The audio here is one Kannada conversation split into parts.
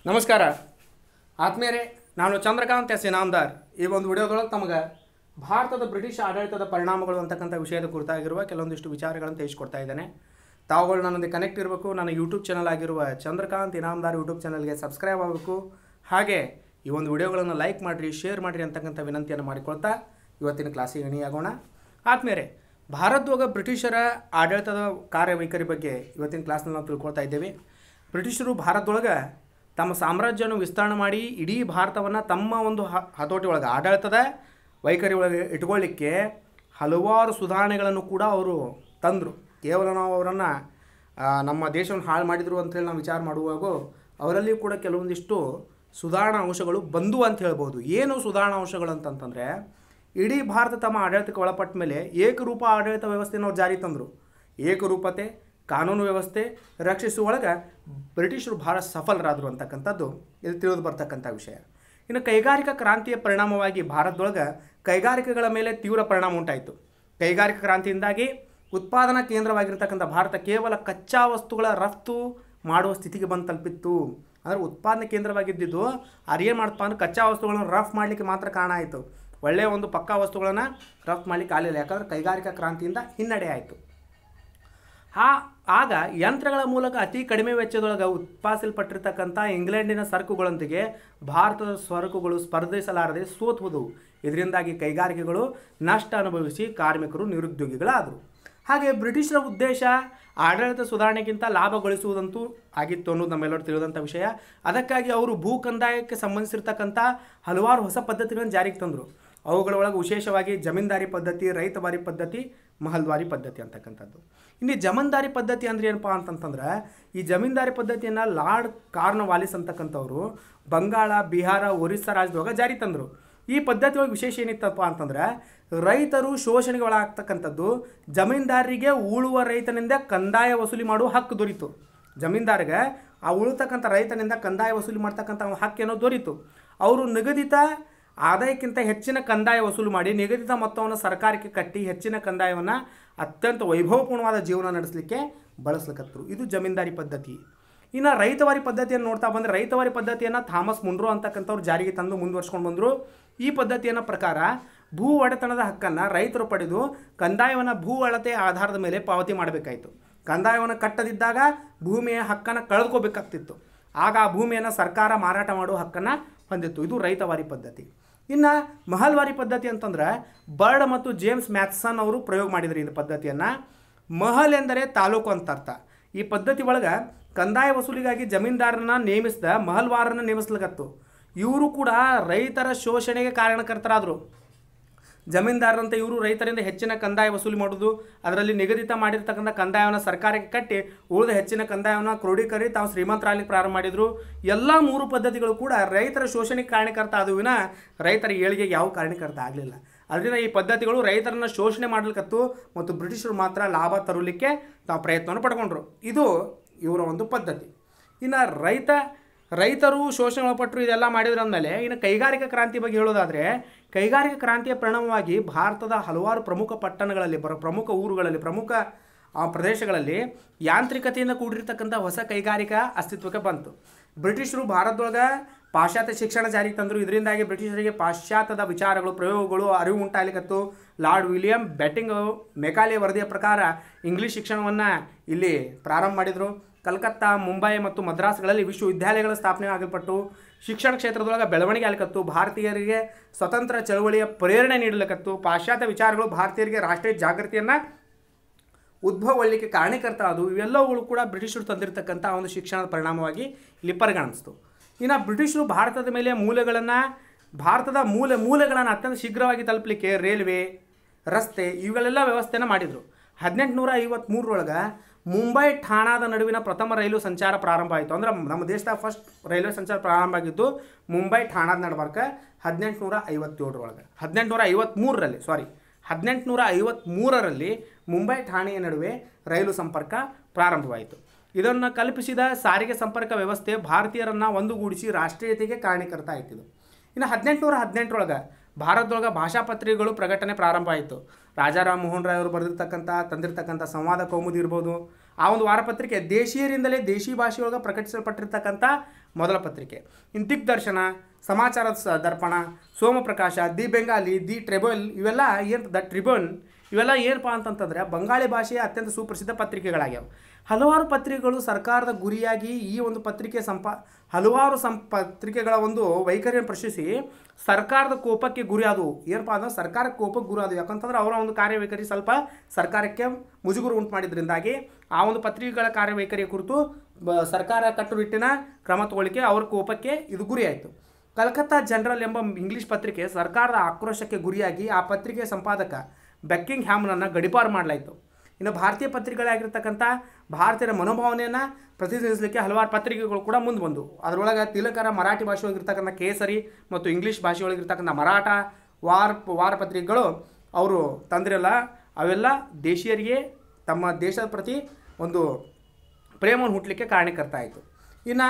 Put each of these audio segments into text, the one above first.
ನಮಸ್ಕಾರ ಆತ್ಮೀಯರೇ ನಾನು ಚಂದ್ರಕಾಂತ್ ಎಸ್ ಇನಾಮ್ದಾರ್ ಈ ಒಂದು ವಿಡಿಯೋದೊಳಗೆ ತಮಗೆ ಭಾರತದ ಬ್ರಿಟಿಷ್ ಆಡಳಿತದ ಪರಿಣಾಮಗಳು ಅಂತಕ್ಕಂಥ ವಿಷಯದ ಕುರಿತಾಗಿರುವ ಕೆಲವೊಂದಿಷ್ಟು ವಿಚಾರಗಳನ್ನು ತಿಳಿಸ್ಕೊಡ್ತಾ ಇದ್ದೇನೆ ತಾವುಗಳು ನನ್ನೊಂದಿಗೆ ಕನೆಕ್ಟ್ ಇರಬೇಕು ನನ್ನ ಯೂಟ್ಯೂಬ್ ಚಾನಲ್ ಆಗಿರುವ ಚಂದ್ರಕಾಂತ್ ಇನಾಮ್ದಾರ್ ಯೂಟ್ಯೂಬ್ ಚಾನಲ್ಗೆ ಸಬ್ಸ್ಕ್ರೈಬ್ ಆಗಬೇಕು ಹಾಗೆ ಈ ಒಂದು ವಿಡಿಯೋಗಳನ್ನು ಲೈಕ್ ಮಾಡಿರಿ ಶೇರ್ ಮಾಡಿರಿ ಅಂತಕ್ಕಂಥ ವಿನಂತಿಯನ್ನು ಮಾಡಿಕೊಳ್ತಾ ಇವತ್ತಿನ ಕ್ಲಾಸಿಗೆ ಎಣಿಯಾಗೋಣ ಆತ್ಮೀಯರೇ ಭಾರತದೊಳಗೆ ಬ್ರಿಟಿಷರ ಆಡಳಿತದ ಕಾರ್ಯವೈಖರಿ ಬಗ್ಗೆ ಇವತ್ತಿನ ಕ್ಲಾಸ್ನಲ್ಲಿ ನಾವು ತಿಳ್ಕೊಳ್ತಾ ಇದ್ದೇವೆ ಬ್ರಿಟಿಷರು ಭಾರತದೊಳಗೆ ತಮ್ಮ ಸಾಮ್ರಾಜ್ಯವನ್ನು ವಿಸ್ತರಣೆ ಮಾಡಿ ಇಡೀ ಭಾರತವನ್ನು ತಮ್ಮ ಒಂದು ಹ ಹತೋಟಿ ಒಳಗೆ ಆಡಳಿತದ ವೈಖರಿ ಒಳಗೆ ಇಟ್ಕೊಳ್ಳಿಕ್ಕೆ ಹಲವಾರು ಸುಧಾರಣೆಗಳನ್ನು ಕೂಡ ಅವರು ತಂದರು ಕೇವಲ ನಾವು ಅವರನ್ನು ನಮ್ಮ ದೇಶವನ್ನು ಹಾಳು ಮಾಡಿದರು ಅಂತೇಳಿ ನಾವು ವಿಚಾರ ಮಾಡುವಾಗ ಅವರಲ್ಲಿ ಕೂಡ ಕೆಲವೊಂದಿಷ್ಟು ಸುಧಾರಣಾ ಅಂಶಗಳು ಬಂದು ಅಂತ ಹೇಳ್ಬೋದು ಏನು ಸುಧಾರಣಾ ಅಂಶಗಳು ಅಂತಂತಂದರೆ ಇಡೀ ಭಾರತ ತಮ್ಮ ಆಡಳಿತಕ್ಕೆ ಒಳಪಟ್ಟ ಮೇಲೆ ಏಕರೂಪ ಆಡಳಿತ ವ್ಯವಸ್ಥೆಯನ್ನು ಅವ್ರು ಜಾರಿ ತಂದರು ಏಕರೂಪತೆ ಕಾನೂನು ವ್ಯವಸ್ಥೆ ರಕ್ಷಿಸುವೊಳಗೆ ಬ್ರಿಟಿಷರು ಭಾಳ ಸಫಲರಾದರು ಅಂತಕ್ಕಂಥದ್ದು ಇದು ತಿಳಿದು ಬರ್ತಕ್ಕಂಥ ವಿಷಯ ಇನ್ನು ಕೈಗಾರಿಕಾ ಕ್ರಾಂತಿಯ ಪರಿಣಾಮವಾಗಿ ಭಾರತದೊಳಗೆ ಕೈಗಾರಿಕೆಗಳ ಮೇಲೆ ತೀವ್ರ ಪರಿಣಾಮ ಉಂಟಾಯಿತು ಕೈಗಾರಿಕಾ ಕ್ರಾಂತಿಯಿಂದಾಗಿ ಉತ್ಪಾದನಾ ಕೇಂದ್ರವಾಗಿರ್ತಕ್ಕಂಥ ಭಾರತ ಕೇವಲ ಕಚ್ಚಾ ವಸ್ತುಗಳ ರಫ್ತು ಮಾಡುವ ಸ್ಥಿತಿಗೆ ಬಂದು ತಲುಪಿತ್ತು ಅಂದರೆ ಉತ್ಪಾದನೆ ಕೇಂದ್ರವಾಗಿದ್ದಿದ್ದು ಅದು ಏನು ಮಾಡ್ತಪ್ಪ ಅಂದ್ರೆ ಕಚ್ಚಾ ವಸ್ತುಗಳನ್ನು ರಫ್ ಮಾಡಲಿಕ್ಕೆ ಮಾತ್ರ ಕಾರಣ ಆಯಿತು ಒಳ್ಳೆಯ ಒಂದು ಪಕ್ಕಾ ವಸ್ತುಗಳನ್ನು ರಫ್ತು ಮಾಡಲಿಕ್ಕೆ ಆಗಲಿಲ್ಲ ಯಾಕಂದ್ರೆ ಕೈಗಾರಿಕಾ ಕ್ರಾಂತಿಯಿಂದ ಹಿನ್ನಡೆ ಆಯಿತು ಆ ಆಗ ಯಂತ್ರಗಳ ಮೂಲಕ ಅತಿ ಕಡಿಮೆ ವೆಚ್ಚದೊಳಗೆ ಉತ್ಪಾದಿಸಲ್ಪಟ್ಟಿರ್ತಕ್ಕಂಥ ಇಂಗ್ಲೆಂಡಿನ ಸರಕುಗಳೊಂದಿಗೆ ಭಾರತದ ಸರಕುಗಳು ಸ್ಪರ್ಧಿಸಲಾರದೆ ಸೋತು ಹೋದವು ಇದರಿಂದಾಗಿ ಕೈಗಾರಿಕೆಗಳು ನಷ್ಟ ಅನುಭವಿಸಿ ಕಾರ್ಮಿಕರು ನಿರುದ್ಯೋಗಿಗಳಾದರು ಹಾಗೆ ಬ್ರಿಟಿಷರ ಉದ್ದೇಶ ಆಡಳಿತ ಸುಧಾರಣೆಗಿಂತ ಲಾಭ ಗಳಿಸುವುದಂತೂ ಆಗಿತ್ತು ಅನ್ನೋದು ನಮ್ಮೆಲ್ಲರೂ ತಿಳಿದಂಥ ವಿಷಯ ಅದಕ್ಕಾಗಿ ಅವರು ಭೂ ಕಂದಾಯಕ್ಕೆ ಸಂಬಂಧಿಸಿರ್ತಕ್ಕಂಥ ಹಲವಾರು ಹೊಸ ಪದ್ಧತಿಗಳನ್ನು ಜಾರಿಗೆ ತಂದರು ಅವುಗಳ ಒಳಗೆ ವಿಶೇಷವಾಗಿ ಜಮೀನ್ದಾರಿ ಪದ್ಧತಿ ರೈತವಾರಿ ಪದ್ಧತಿ ಮಹಲ್ವಾರಿ ಪದ್ಧತಿ ಅಂತಕ್ಕಂಥದ್ದು ಇನ್ನು ಜಮೀನ್ದಾರಿ ಪದ್ಧತಿ ಅಂದ್ರೆ ಏನಪ್ಪ ಅಂತಂತಂದ್ರೆ ಈ ಜಮೀನ್ದಾರಿ ಪದ್ಧತಿಯನ್ನು ಲಾರ್ಡ್ ಕಾರ್ನವಾಲಿಸ್ ಅಂತಕ್ಕಂಥವ್ರು ಬಂಗಾಳ ಬಿಹಾರ ಒರಿಸ್ಸಾ ರಾಜ್ಯದೊಳಗೆ ಜಾರಿ ತಂದರು ಈ ಪದ್ಧತಿ ಒಳಗೆ ವಿಶೇಷ ಏನಿತ್ತಪ್ಪ ಅಂತಂದ್ರೆ ರೈತರು ಶೋಷಣೆಗೆ ಒಳಗಾಗ್ತಕ್ಕಂಥದ್ದು ಜಮೀನ್ದಾರರಿಗೆ ಉಳುವ ರೈತನಿಂದ ಕಂದಾಯ ವಸೂಲಿ ಮಾಡುವ ಹಕ್ಕು ದೊರೀತು ಜಮೀನ್ದಾರಿಗೆ ಆ ಉಳಿತಕ್ಕಂಥ ರೈತನಿಂದ ಕಂದಾಯ ವಸೂಲಿ ಮಾಡ್ತಕ್ಕಂಥ ಹಕ್ಕೇನೋ ದೊರೀತು ಅವರು ನಿಗದಿತ ಆದಾಯಕ್ಕಿಂತ ಹೆಚ್ಚಿನ ಕಂದಾಯ ವಸೂಲು ಮಾಡಿ ನಿಗದಿತ ಮೊತ್ತವನ್ನು ಸರ್ಕಾರಕ್ಕೆ ಕಟ್ಟಿ ಹೆಚ್ಚಿನ ಕಂದಾಯವನ್ನು ಅತ್ಯಂತ ವೈಭವಪೂರ್ಣವಾದ ಜೀವನ ನಡೆಸಲಿಕ್ಕೆ ಬಳಸ್ಲಿಕ್ಕತ್ತರು ಇದು ಜಮೀನ್ದಾರಿ ಪದ್ಧತಿ ಇನ್ನು ರೈತವಾರಿ ಪದ್ಧತಿಯನ್ನು ನೋಡ್ತಾ ಬಂದರೆ ರೈತವಾರಿ ಪದ್ಧತಿಯನ್ನು ಥಾಮಸ್ ಮುನ್ರೋ ಅಂತಕ್ಕಂಥವ್ರು ಜಾರಿಗೆ ತಂದು ಮುಂದುವರ್ಸ್ಕೊಂಡು ಬಂದರು ಈ ಪದ್ಧತಿಯನ್ನು ಪ್ರಕಾರ ಭೂ ಒಡೆತನದ ಹಕ್ಕನ್ನು ರೈತರು ಪಡೆದು ಕಂದಾಯವನ್ನು ಭೂ ಅಳತೆ ಆಧಾರದ ಮೇಲೆ ಪಾವತಿ ಮಾಡಬೇಕಾಯಿತು ಕಂದಾಯವನ್ನು ಕಟ್ಟದಿದ್ದಾಗ ಭೂಮಿಯ ಹಕ್ಕನ್ನು ಕಳೆದುಕೋಬೇಕಾಗ್ತಿತ್ತು ಆಗ ಆ ಭೂಮಿಯನ್ನು ಸರ್ಕಾರ ಮಾರಾಟ ಮಾಡುವ ಹಕ್ಕನ್ನು ಹೊಂದಿತ್ತು ಇದು ರೈತವಾರಿ ಪದ್ಧತಿ ಇನ್ನು ಮಹಲ್ವಾರಿ ಪದ್ಧತಿ ಅಂತಂದ್ರೆ ಬರ್ಡ್ ಮತ್ತು ಜೇಮ್ಸ್ ಮ್ಯಾಥ್ಸನ್ ಅವರು ಪ್ರಯೋಗ ಮಾಡಿದ್ರು ಈ ಪದ್ಧತಿಯನ್ನು ಮಹಲ್ ಎಂದರೆ ತಾಲೂಕು ಅಂತ ಅರ್ಥ ಈ ಪದ್ಧತಿ ಒಳಗೆ ಕಂದಾಯ ವಸೂಲಿಗಾಗಿ ಜಮೀನ್ದಾರನ ನೇಮಿಸಿದ ಮಹಲ್ವಾರನ ನೇಮಿಸ್ಲಿಕತ್ತು ಇವರು ಕೂಡ ರೈತರ ಶೋಷಣೆಗೆ ಕಾರಣಕರ್ತರಾದರು ಜಮೀನ್ದಾರರಂತೆ ಇವರು ರೈತರಿಂದ ಹೆಚ್ಚಿನ ಕಂದಾಯ ವಸೂಲಿ ಮಾಡೋದು ಅದರಲ್ಲಿ ನಿಗದಿತ ಮಾಡಿರ್ತಕ್ಕಂಥ ಕಂದಾಯವನ್ನು ಸರ್ಕಾರಕ್ಕೆ ಕಟ್ಟಿ ಉಳಿದ ಹೆಚ್ಚಿನ ಕಂದಾಯವನ್ನು ಕ್ರೋಢೀಕರಿ ತಾವು ಶ್ರೀಮಂತರಾಗಲಿಕ್ಕೆ ಪ್ರಾರಂಭ ಮಾಡಿದರು ಎಲ್ಲ ಮೂರು ಪದ್ಧತಿಗಳು ಕೂಡ ರೈತರ ಶೋಷಣೆಗೆ ಕಾರಣಕರ್ತ ಆದವು ವಿನ ರೈತರ ಏಳಿಗೆಗೆ ಯಾವ ಕಾರಣಕರ್ತ ಆಗಲಿಲ್ಲ ಅದರಿಂದ ಈ ಪದ್ಧತಿಗಳು ರೈತರನ್ನ ಶೋಷಣೆ ಮಾಡಲಿಕ್ಕತ್ತು ಮತ್ತು ಬ್ರಿಟಿಷರು ಮಾತ್ರ ಲಾಭ ತರಲಿಕ್ಕೆ ತಾವು ಪ್ರಯತ್ನವನ್ನು ಪಡ್ಕೊಂಡ್ರು ಇದು ಇವರ ಒಂದು ಪದ್ಧತಿ ಇನ್ನು ರೈತ ರೈತರು ಶೋಷಣೆ ಒಳಪಟ್ಟರು ಇದೆಲ್ಲ ಮಾಡಿದ್ರು ಅಂದಮೇಲೆ ಇನ್ನು ಕೈಗಾರಿಕಾ ಕ್ರಾಂತಿ ಬಗ್ಗೆ ಹೇಳೋದಾದರೆ ಕೈಗಾರಿಕಾ ಕ್ರಾಂತಿಯ ಪರಿಣಾಮವಾಗಿ ಭಾರತದ ಹಲವಾರು ಪ್ರಮುಖ ಪಟ್ಟಣಗಳಲ್ಲಿ ಬರೋ ಪ್ರಮುಖ ಊರುಗಳಲ್ಲಿ ಪ್ರಮುಖ ಆ, ಪ್ರದೇಶಗಳಲ್ಲಿ ಯಾಂತ್ರಿಕತೆಯಿಂದ ಕೂಡಿರ್ತಕ್ಕಂಥ ಹೊಸ ಕೈಗಾರಿಕಾ ಅಸ್ತಿತ್ವಕ್ಕೆ ಬಂತು ಬ್ರಿಟಿಷರು ಭಾರತದೊಳಗೆ ಪಾಶ್ಚಾತ್ಯ ಶಿಕ್ಷಣ ಜಾರಿಗೆ ತಂದರು ಇದರಿಂದಾಗಿ ಬ್ರಿಟಿಷರಿಗೆ ಪಾಶ್ಚಾತ್ಯದ ವಿಚಾರಗಳು ಪ್ರಯೋಗಗಳು ಅರಿವು ಉಂಟಾಗಲಿಕ್ಕತ್ತು ಲಾರ್ಡ್ ವಿಲಿಯಂ ಬೆಟ್ಟಿಂಗ್ ಮೆಕಾಲೆ ವರದಿಯ ಪ್ರಕಾರ ಇಂಗ್ಲೀಷ್ ಶಿಕ್ಷಣವನ್ನು ಇಲ್ಲಿ ಪ್ರಾರಂಭ ಮಾಡಿದರು ಕಲ್ಕತ್ತಾ ಮುಂಬೈ ಮತ್ತು ಮದ್ರಾಸ್ಗಳಲ್ಲಿ ವಿಶ್ವವಿದ್ಯಾಲಯಗಳ ಸ್ಥಾಪನೆ ಆಗಲ್ಪಟ್ಟು ಶಿಕ್ಷಣ ಕ್ಷೇತ್ರದೊಳಗೆ ಬೆಳವಣಿಗೆ ಆಗಲಿಕ್ಕತ್ತು ಭಾರತೀಯರಿಗೆ ಸ್ವತಂತ್ರ ಚಳವಳಿಯ ಪ್ರೇರಣೆ ನೀಡಲಿಕ್ಕತ್ತು ಪಾಶ್ಚಾತ್ಯ ವಿಚಾರಗಳು ಭಾರತೀಯರಿಗೆ ರಾಷ್ಟ್ರೀಯ ಜಾಗೃತಿಯನ್ನು ಉದ್ಭವಗೊಳ್ಳಲಿಕ್ಕೆ ಕಾರಣಕರ್ತ ಅದು ಇವೆಲ್ಲವುಗಳು ಕೂಡ ಬ್ರಿಟಿಷರು ತಂದಿರತಕ್ಕಂಥ ಒಂದು ಶಿಕ್ಷಣದ ಪರಿಣಾಮವಾಗಿ ಇಲ್ಲಿ ಪರಿಗಣಿಸ್ತು ಇನ್ನು ಬ್ರಿಟಿಷರು ಭಾರತದ ಮೇಲೆ ಮೂಲೆಗಳನ್ನು ಭಾರತದ ಮೂಲೆ ಮೂಲೆಗಳನ್ನು ಅತ್ಯಂತ ಶೀಘ್ರವಾಗಿ ತಲುಪಲಿಕ್ಕೆ ರೈಲ್ವೆ ರಸ್ತೆ ಇವುಗಳೆಲ್ಲ ವ್ಯವಸ್ಥೆನ ಮಾಡಿದರು ಹದಿನೆಂಟುನೂರ ಐವತ್ತ್ಮೂರರೊಳಗೆ ಮುಂಬೈ ಠಾಣಾದ ನಡುವಿನ ಪ್ರಥಮ ರೈಲು ಸಂಚಾರ ಪ್ರಾರಂಭ ಆಯಿತು ಅಂದ್ರೆ ನಮ್ಮ ದೇಶದಾಗ ಫಸ್ಟ್ ರೈಲ್ವೆ ಸಂಚಾರ ಪ್ರಾರಂಭ ಆಗಿದ್ದು ಮುಂಬೈ ಠಾಣಾದ ನಡ್ಬರ್ಕ ಹದಿನೆಂಟುನೂರ ಐವತ್ತೇಳರೊಳಗೆ ಹದಿನೆಂಟುನೂರ ಐವತ್ತ್ಮೂರರಲ್ಲಿ ಸಾರಿ ಹದಿನೆಂಟುನೂರ ಐವತ್ತ್ಮೂರರಲ್ಲಿ ಮುಂಬೈ ಠಾಣೆಯ ನಡುವೆ ರೈಲು ಸಂಪರ್ಕ ಪ್ರಾರಂಭವಾಯಿತು ಇದನ್ನು ಕಲ್ಪಿಸಿದ ಸಾರಿಗೆ ಸಂಪರ್ಕ ವ್ಯವಸ್ಥೆ ಭಾರತೀಯರನ್ನು ಒಂದುಗೂಡಿಸಿ ರಾಷ್ಟ್ರೀಯತೆಗೆ ಕಾರಣೀಕರ್ತ ಆಯ್ತಿದು ಇನ್ನು ಹದಿನೆಂಟುನೂರ ಹದಿನೆಂಟರೊಳಗೆ ಭಾರತದೊಳಗೆ ಭಾಷಾ ಪತ್ರಿಕೆಗಳು ಪ್ರಕಟಣೆ ಪ್ರಾರಂಭ ಆಯಿತು ರಾಜಾರಾಮ್ ಮೋಹನ್ ರಾಯ್ ಅವರು ಬರೆದಿರ್ತಕ್ಕಂಥ ತಂದಿರ್ತಕ್ಕಂಥ ಸಂವಾದ ಕೌಮುದಿ ಇರ್ಬೋದು ಆ ಒಂದು ವಾರಪತ್ರಿಕೆ ದೇಶೀಯರಿಂದಲೇ ದೇಶಿ ಭಾಷೆಯೊಳಗೆ ಪ್ರಕಟಿಸಲ್ಪಟ್ಟಿರ್ತಕ್ಕಂಥ ಮೊದಲ ಪತ್ರಿಕೆ ಇನ್ನು ದಿಗ್ದರ್ಶನ ಸಮಾಚಾರದ ಸ Darpan Somaprakash the Bengali the Tribune ಇವೆಲ್ಲ ಏನು ದ ಟ್ರಿಬನ್ ಇವೆಲ್ಲ ಏನಪ್ಪ ಅಂತಂತಂದರೆ ಬಂಗಾಳಿ ಭಾಷೆಯ ಅತ್ಯಂತ ಸುಪ್ರಸಿದ್ಧ ಪತ್ರಿಕೆಗಳಾಗ್ಯಾವ ಹಲವಾರು ಪತ್ರಿಕೆಗಳು ಸರ್ಕಾರದ ಗುರಿಯಾಗಿ ಈ ಒಂದು ಪತ್ರಿಕೆ ಸಂಪ ಹಲವಾರು ಸಂ ಪತ್ರಿಕೆಗಳ ಒಂದು ವೈಖರಿಯನ್ನು ಪ್ರಶ್ನಿಸಿ ಸರ್ಕಾರದ ಕೋಪಕ್ಕೆ ಗುರಿ ಆದವು ಏನಪ್ಪ ಅಂದ್ರೆ ಸರ್ಕಾರಕ್ಕೆ ಕೋಪಕ್ಕೆ ಗುರಿ ಆದವು ಯಾಕಂತಂದ್ರೆ ಅವರ ಒಂದು ಕಾರ್ಯವೈಖರಿ ಸ್ವಲ್ಪ ಸರ್ಕಾರಕ್ಕೆ ಮುಜುಗುರು ಉಂಟು ಮಾಡಿದ್ರಿಂದಾಗಿ ಆ ಒಂದು ಪತ್ರಿಕೆಗಳ ಕಾರ್ಯವೈಖರಿಯ ಕುರಿತು ಬ ಸರ್ಕಾರ ಕಟ್ಟುನಿಟ್ಟಿನ ಕ್ರಮ ತಗೊಳ್ಳಿಕ್ಕೆ ಅವ್ರ ಕೋಪಕ್ಕೆ ಇದು ಗುರಿಯಾಯಿತು ಕಲ್ಕತ್ತಾ ಜನರಲ್ ಎಂಬ ಇಂಗ್ಲಿಷ್ ಪತ್ರಿಕೆ ಸರ್ಕಾರದ ಆಕ್ರೋಶಕ್ಕೆ ಗುರಿಯಾಗಿ ಆ ಪತ್ರಿಕೆಯ ಸಂಪಾದಕ ಬೆಕ್ಕಿಂಗ್ ಹ್ಯಾಮ್ನನ್ನು ಗಡಿಪಾರು ಮಾಡಲಾಯಿತು ಇನ್ನು ಭಾರತೀಯ ಪತ್ರಿಕೆಗಳಾಗಿರ್ತಕ್ಕಂಥ ಭಾರತೀಯರ ಮನೋಭಾವನೆಯನ್ನು ಪ್ರತಿನಿಧಿಸಲಿಕ್ಕೆ ಹಲವಾರು ಪತ್ರಿಕೆಗಳು ಕೂಡ ಮುಂದೆ ಬಂದು ಅದರೊಳಗೆ ತಿಲಕರ ಮರಾಠಿ ಭಾಷೆ ಒಳಗಿರ್ತಕ್ಕಂಥ ಕೇಸರಿ ಮತ್ತು ಇಂಗ್ಲೀಷ್ ಭಾಷೆ ಒಳಗಿರ್ತಕ್ಕಂಥ ಮರಾಠ ವಾರ ವಾರ ಪತ್ರಿಕೆಗಳು ಅವರು ತಂದಿರಲ್ಲ ಅವೆಲ್ಲ ದೇಶೀಯರಿಗೆ ತಮ್ಮ ದೇಶದ ಪ್ರತಿ ಒಂದು ಪ್ರೇಮವನ್ನು ಹುಟ್ಟಲಿಕ್ಕೆ ಕಾರಣಕರ್ತ ಆಯಿತು ಇನ್ನು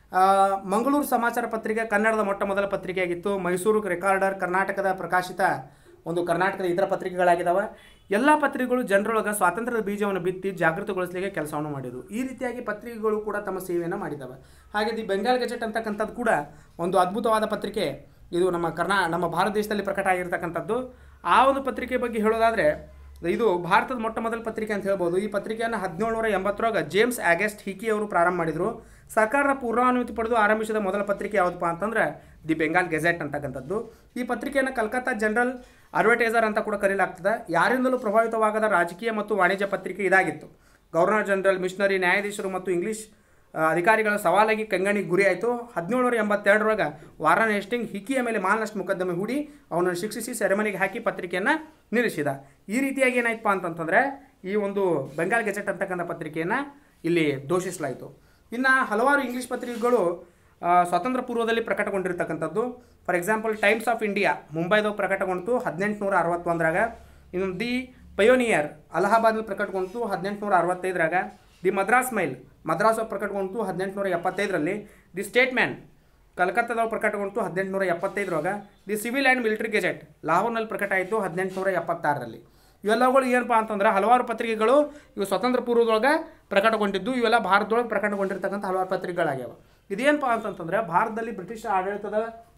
ಮಂಗಳೂರು ಸಮಾಚಾರ ಪತ್ರಿಕೆ ಕನ್ನಡದ ಮೊಟ್ಟ ಮೊದಲ ಪತ್ರಿಕೆಯಾಗಿತ್ತು ಮೈಸೂರು ರೆಕಾರ್ಡರ್ ಕರ್ನಾಟಕದ ಪ್ರಕಾಶಿತ ಒಂದು ಕರ್ನಾಟಕದ ಇತರ ಪತ್ರಿಕೆಗಳಾಗಿದ್ದಾವೆ ಎಲ್ಲ ಪತ್ರಿಕೆಗಳು ಜನರೊಳಗೆ ಸ್ವಾತಂತ್ರ್ಯದ ಬೀಜವನ್ನು ಬಿತ್ತಿ ಜಾಗೃತಗೊಳಿಸಲಿಕ್ಕೆ ಕೆಲಸವನ್ನು ಮಾಡಿದವು ಈ ರೀತಿಯಾಗಿ ಪತ್ರಿಕೆಗಳು ಕೂಡ ತಮ್ಮ ಸೇವೆಯನ್ನು ಮಾಡಿದ್ದಾವೆ ಹಾಗೆ ದಿ ಬೆಂಗಾಲ್ ಗೆಜೆಟ್ ಅಂತಕ್ಕಂಥದ್ದು ಕೂಡ ಒಂದು ಅದ್ಭುತವಾದ ಪತ್ರಿಕೆ ಇದು ನಮ್ಮ ಕರ್ನಾ ನಮ್ಮ ಭಾರತ ದೇಶದಲ್ಲಿ ಪ್ರಕಟ ಆಗಿರ್ತಕ್ಕಂಥದ್ದು ಆ ಒಂದು ಪತ್ರಿಕೆ ಬಗ್ಗೆ ಹೇಳೋದಾದರೆ ಇದು ಭಾರತದ ಮೊಟ್ಟ ಮೊದಲ ಪತ್ರಿಕೆ ಅಂತ ಹೇಳ್ಬೋದು ಈ ಪತ್ರಿಕೆಯನ್ನು ಹದಿನೇಳುನೂರ ಎಂಬತ್ತರೊಳಗೆ ಜೇಮ್ಸ್ ಆಗಸ್ಟ್ ಹಿಕಿ ಅವರು ಪ್ರಾರಂಭ ಮಾಡಿದರು ಸರ್ಕಾರದ ಪೂರ್ವಾನುಮತಿ ಪಡೆದು ಆರಂಭಿಸಿದ ಮೊದಲ ಪತ್ರಿಕೆ ಯಾವುದಪ್ಪ ಅಂತಂದ್ರೆ ದಿ ಬೆಂಗಾಲ್ ಗೆಜೆಟ್ ಅಂತಕ್ಕಂಥದ್ದು ಈ ಪತ್ರಿಕೆಯನ್ನು ಕಲ್ಕತ್ತಾ ಜನರಲ್ ಅಡ್ವರ್ಟೈಸರ್ ಅಂತ ಕೂಡ ಕರೆಯಲಾಗ್ತದೆ ಯಾರಿಂದಲೂ ಪ್ರಭಾವಿತವಾಗದ ರಾಜಕೀಯ ಮತ್ತು ವಾಣಿಜ್ಯ ಪತ್ರಿಕೆ ಇದಾಗಿತ್ತು ಗವರ್ನರ್ ಜನರಲ್ ಮಿಷನರಿ ನ್ಯಾಯಾಧೀಶರು ಮತ್ತು ಇಂಗ್ಲಿಷ್ ಆ, ಅಧಿಕಾರಿಗಳ ಸವಾಲಾಗಿ ಕಂಗಣಿಗೆ ಗುರಿಯಾಯಿತು ಹದಿನೇಳುನೂರ ಎಂಬತ್ತೆರಡರೊಳಗೆ ವಾರನ್ ಹೇಸ್ಟಿಂಗ್ ಹಿಕ್ಕಿಯ ಮೇಲೆ ಮಾಲ್ನಷ್ಟು ಮೊಕದ್ದಮೆ ಹೂಡಿ ಅವನನ್ನು ಶಿಕ್ಷಿಸಿ ಸೆರೆಮನೆಗೆ ಹಾಕಿ ಪತ್ರಿಕೆಯನ್ನು ನಿಲ್ಲಿಸಿದ ಈ ರೀತಿಯಾಗಿ ಏನಾಯ್ತಪ್ಪ ಅಂತಂತಂದರೆ ಈ ಒಂದು ಬೆಂಗಾಲ್ ಗೆಜೆಟ್ ಅಂತಕ್ಕಂಥ ಪತ್ರಿಕೆಯನ್ನು ಇಲ್ಲಿ ದೋಷಿಸಲಾಯಿತು ಇನ್ನು ಹಲವಾರು ಇಂಗ್ಲೀಷ್ ಪತ್ರಿಕೆಗಳು ಆ, ಸ್ವಾತಂತ್ರ್ಯ ಪೂರ್ವದಲ್ಲಿ ಪ್ರಕಟಗೊಂಡಿರ್ತಕ್ಕಂಥದ್ದು for example Times of India ಮುಂಬೈದಾಗ ಪ್ರಕಟಗೊಂಡು ಹದಿನೆಂಟುನೂರ ಅರವತ್ತೊಂದರಾಗ ಇನ್ನು ದಿ ಪಯೋನಿಯರ್ ಅಲಹಾಬಾದಲ್ಲಿ ಪ್ರಕಟಗೊಂಡು ಹದಿನೆಂಟುನೂರ ಅರವತ್ತೈದರಾಗ ದಿ ಮದ್ರಾಸ್ ಮೈಲ್ ಮದ್ರಾಸ್ ಪ್ರಕಟಗೊಂಡು ಹದಿನೆಂಟುನೂರ ಎಪ್ಪತ್ತೈದರಲ್ಲಿ ದಿ ಸ್ಟೇಟ್ಮ್ಯಾನ್ ಕಲ್ಕತ್ತಾದೊಳಗೆ ಪ್ರಕಟಗೊಂಡು ಹದಿನೆಂಟುನೂರ ಎಪ್ಪತ್ತೈದರೊಳಗ the civil and military gazette ಲಾಹೋರ್ನಲ್ಲಿ ಪ್ರಕಟ ಆಯಿತು ಹದಿನೆಂಟುನೂರ ಎಪ್ಪತ್ತಾರರಲ್ಲಿ ಇವೆಲ್ಲವುಗಳು ಏನಪ್ಪ ಅಂತಂದ್ರೆ ಹಲವಾರು ಪತ್ರಿಕೆಗಳು ಇವು ಸ್ವತಂತ್ರ ಪೂರ್ವದೊಳಗೆ ಪ್ರಕಟಗೊಂಡಿದ್ದು ಇವೆಲ್ಲ ಭಾರತದೊಳಗೆ ಪ್ರಕಟಗೊಂಡಿರ್ತಕ್ಕಂಥ ಹಲವಾರು ಪತ್ರಿಕೆಗಳಾಗ್ಯಾವ ಇದೇನಪ್ಪ ಅಂತಂತಂದ್ರೆ ಭಾರತದಲ್ಲಿ ಬ್ರಿಟಿಷ್ ಆಡಳಿತದ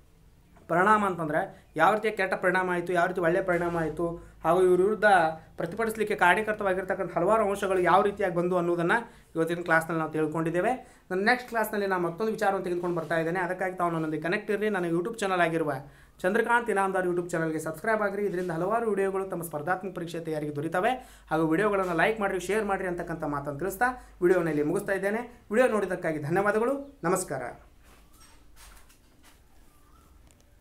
ಪರಿಣಾಮ ಅಂತಂದರೆ ಯಾವ ರೀತಿಯ ಕೆಟ್ಟ ಪರಿಣಾಮ ಆಯಿತು ಯಾವ ರೀತಿ ಒಳ್ಳೆಯ ಪರಿಣಾಮ ಆಯಿತು ಹಾಗೂ ಇವ್ರ ವಿರುದ್ಧ ಪ್ರತಿಭಟಿಸಲಿಕ್ಕೆ ಕಾರಣಕರ್ತವಾಗಿರ್ತಕ್ಕಂಥ ಹಲವಾರು ಅಂಶಗಳು ಯಾವ ರೀತಿಯಾಗಿ ಬಂದು ಅನ್ನೋದನ್ನು ಇವತ್ತಿನ ಕ್ಲಾಸ್ನಲ್ಲಿ ನಾವು ತಿಳ್ಕೊಂಡಿದ್ದೇವೆ ನನ್ನ ನೆಕ್ಸ್ಟ್ ಕ್ಲಾಸ್ನಲ್ಲಿ ನಾನು ಮತ್ತೊಂದು ವಿಚಾರವನ್ನು ತೆಗೆದುಕೊಂಡು ಬರ್ತಾ ಇದ್ದೇನೆ ಅದಕ್ಕಾಗಿ ತಾವು ನನ್ನೊಂದಿಗೆ ಕನೆಕ್ಟ್ ಇರಲಿ ನನ್ನ ಯೂಟ್ಯೂಬ್ ಚಾನಲ್ ಆಗಿರುವ ಚಂದ್ರಕಾಂತ್ ಇನಾಮದಾರ್ ಯೂಟ್ಯೂಬ್ ಚಾನಲ್ಗೆ ಸಬ್ಸ್ಕ್ರೈಬ್ ಆಗಿರಿ ಇದರಿಂದ ಹಲವಾರು ವಿಡಿಯೋಗಳು ತಮ್ಮ ಸ್ಪರ್ಧಾತ್ಮಕ ಪರೀಕ್ಷೆ ತಯಾರಿಗೆ ದೊರೀತವೆ ಹಾಗೂ ವಿಡಿಯೋಗಳನ್ನು ಲೈಕ್ ಮಾಡಿರಿ ಶೇರ್ ಮಾಡಿರಿ ಅಂತಕ್ಕಂಥ ಮಾತನ್ನು ತಿಳಿಸ್ತಾ ವಿಡಿಯೋನಲ್ಲಿ ಮುಗಿಸ್ತಾ ಇದ್ದೇನೆ ವಿಡಿಯೋ ನೋಡಿದ್ದಕ್ಕಾಗಿ ಧನ್ಯವಾದಗಳು ನಮಸ್ಕಾರ